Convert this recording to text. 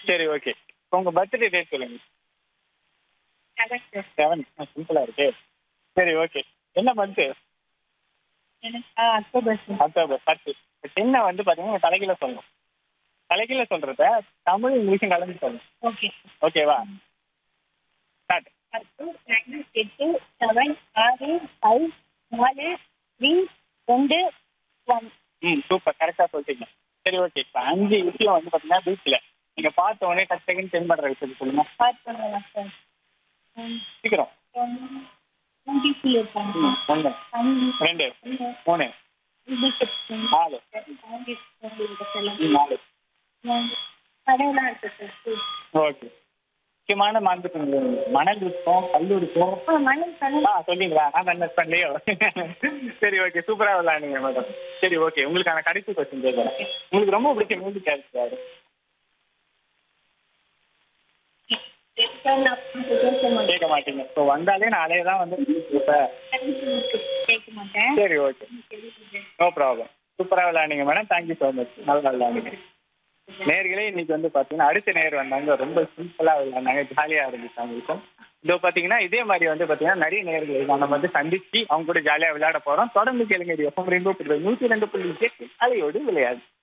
சரி ஓகே உங்க birthday date சொல்லுங்க செவன் சார் செவன் சிம்பிளா இருக்கு சரி ஓகே என்ன மந்த்து எனக்கு ஆ, அக்டோபர் சார் அக்டோபர் பத்து சின்ன வந்து பாத்தீங்கன்னா தலைகீழ சொல்லணும் தலைகீழ சொல்றத தமிழ் இங்கிலீஷும் கலந்து சொல்லணும் ஓகே ஓகேவா ஸ்டார்ட் பத்து ரெண்டு எட்டு செவன் ஆறு ஃபைவ் நாலு த்ரீ ரெண்டு ஒன் ம் சூப்பர் கரெக்டா சொல்லிட்டீங்க சரி ஓகே இப்போ அஞ்சு விஷயம் வந்து பாத்தீங்கன்னா பீச்சில் நீங்க பார்த்த உடனே டக்கு டக்குன்னு சென்ட் பண்ற விஷயத்தை சொல்லுங்க ஸ்டார்ட் பண்ணலாம் சார் சீக்கிரம் பீச்சில் இருக்காங்க ம், ஒண்ணு ரெண்டு மூணு நாலு ம், நாலு கடவுளாக இருக்கு சார் ஓகே முக்கியமான மாண்புக்கு மணல் இருக்கும் கல் இருக்கும் ஆ மணல் கடல் ஆ சொன்னீங்களா நான் அண்டர்ஸ்ட் பண்ணலையோ சரி ஓகே சூப்பரா விளையாடுங்க மேடம் சரி ஓகே உங்களுக்கான கடைசி கொஸ்டின் கேட்குறேன் உங்களுக்கு ரொம்ப பிடிச்ச மியூசிக் யாரு கேட்க மாட்டீங்க ஸோ வந்தாலே நாளே தான் வந்து கேட்பேன். கேட்க மாட்டேன் சரி ஓகே நோ ப்ராப்ளம் சூப்பரா விளையாடுங்க மேடம் தேங்க்யூ ஸோ மச் நல்லா விளையாடுங்க நேர்களே இன்னைக்கு வந்து பாத்தீங்கன்னா அடுத்த நேர் வந்தாங்க ரொம்ப சிம்பிளா விளையாண்டாங்க ஜாலியா இருந்துச்சு அவங்களுக்கும் இதோ பாத்தீங்கன்னா இதே மாதிரி வந்து பாத்தீங்கன்னா நிறைய நேர்களை நம்ம வந்து சந்திச்சு அவங்க கூட ஜாலியா விளையாட போறோம் தொடர்ந்து கேளுங்க இது எப்போ ரெண்டு புள்ளி நூத்தி ரெண்டு புள்ளி எட்டு அலையோடு விளையாடு